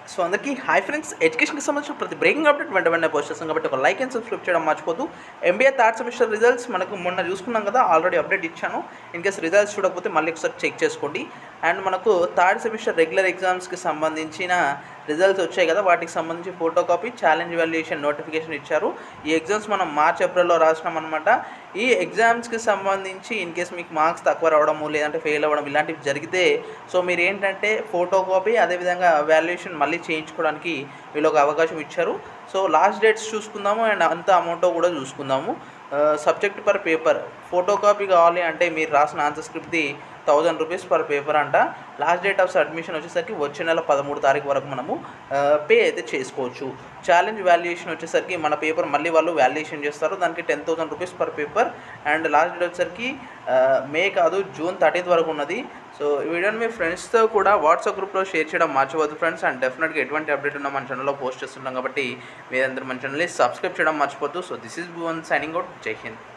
so అందరికీ hi friends ఎడ్యుకేషన్కి సంబంధించిన ప్రతి బ్రేకింగ్ అప్డేట్ వెంట వెంటనే పోస్ట్ చేస్తాం కాబట్టి ఒక లైక్ అండ్ సబ్స్క్రైబ్ చేయడం మర్చిపోదు ఎంబీఏ థర్డ్ సెమిస్టర్ రిజల్ట్స్ మనకు మొన్న చూసుకున్నాం కదా ఆల్రెడీ అప్డేట్ ఇచ్చాను ఇన్ కేస్ రిజల్ట్స్ చూడకపోతే మళ్ళీ ఒకసారి చెక్ చేసుకోండి అండ్ మనకు థర్డ్ సెమిస్టర్ రెగ్యులర్ ఎగ్జామ్స్కి సంబంధించిన రిజల్ట్స్ వచ్చాయి కదా వాటికి సంబంధించి photo copy challenge valuation notification ఇచ్చారు ఈ ఎగ్జామ్స్ మనం మార్చ్ ఏప్రిల్లో రాసినాం అనమాట ఈ ఎగ్జామ్స్కి సంబంధించి ఇన్ కేస్ మీకు మార్క్స్ తక్కువ రావడము లేదంటే ఫెయిల్ అవ్వడం ఇలాంటివి జరిగితే సో మీరు ఏంటంటే ఫోటో కాపీ అదేవిధంగా వాల్యుయేషన్ మళ్ళీ చేయించుకోవడానికి వీళ్ళు ఒక అవకాశం ఇచ్చారు సో లాస్ట్ డేట్స్ చూసుకుందాము అండ్ అంత అమౌంట్ కూడా చూసుకుందాము subject per paper photo copy కావాలి అంటే మీరు రాసిన ఆన్సర్ స్క్రిప్ట్ది థౌజండ్ రూపీస్ పర్ పేపర్ అంట లాస్ట్ డేట్ ఆఫ్ అడ్మిషన్ వచ్చేసరికి వచ్చే నెల పదమూడు తారీఖు వరకు మనము పే అయితే చేసుకోవచ్చు ఛాలెంజ్ వాల్యుయేషన్ వచ్చేసరికి మన పేపర్ మళ్ళీ వాళ్ళు వాల్యుయేషన్ చేస్తారు దానికి ten thousand rupees per paper and last date వచ్చేసరికి మే కాదు జూన్ థర్టీన్త్ వరకు ఉన్నది సో ఈ వీడియోని మీ ఫ్రెండ్స్తో కూడా వాట్సాప్ గ్రూప్లో షేర్ చేయడం మర్చిపోద్దు ఫ్రెండ్స్ అండ్ డెఫినెట్గా ఎటువంటి అప్డేట్ ఉన్నా మన ఛానల్లో పోస్ట్ చేస్తుంటాం కాబట్టి మీరందరూ మన ఛానల్ని సబ్స్క్రైబ్ చేయడం మర్చిపోద్దు so this is Bhuvan signing out Jai Hind